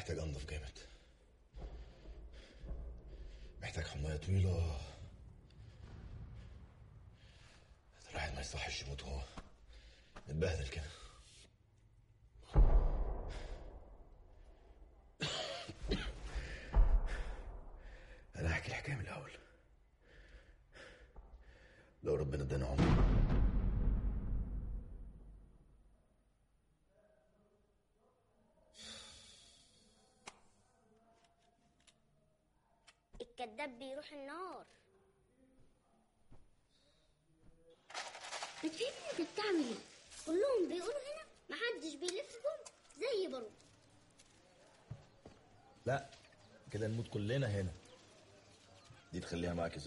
محتاج انضف جامد محتاج حمايه طويله الواحد ما يصحش يموت هو متبهدل كده انا هحكي الحكايه من الاول لو ربنا ادانا عمر الكذاب بيروح النار بتفهمني انت بتعمل ايه كلهم بيقولوا هنا محدش بيلف جم زي بارود لا كده نموت كلنا هنا دي تخليها معاك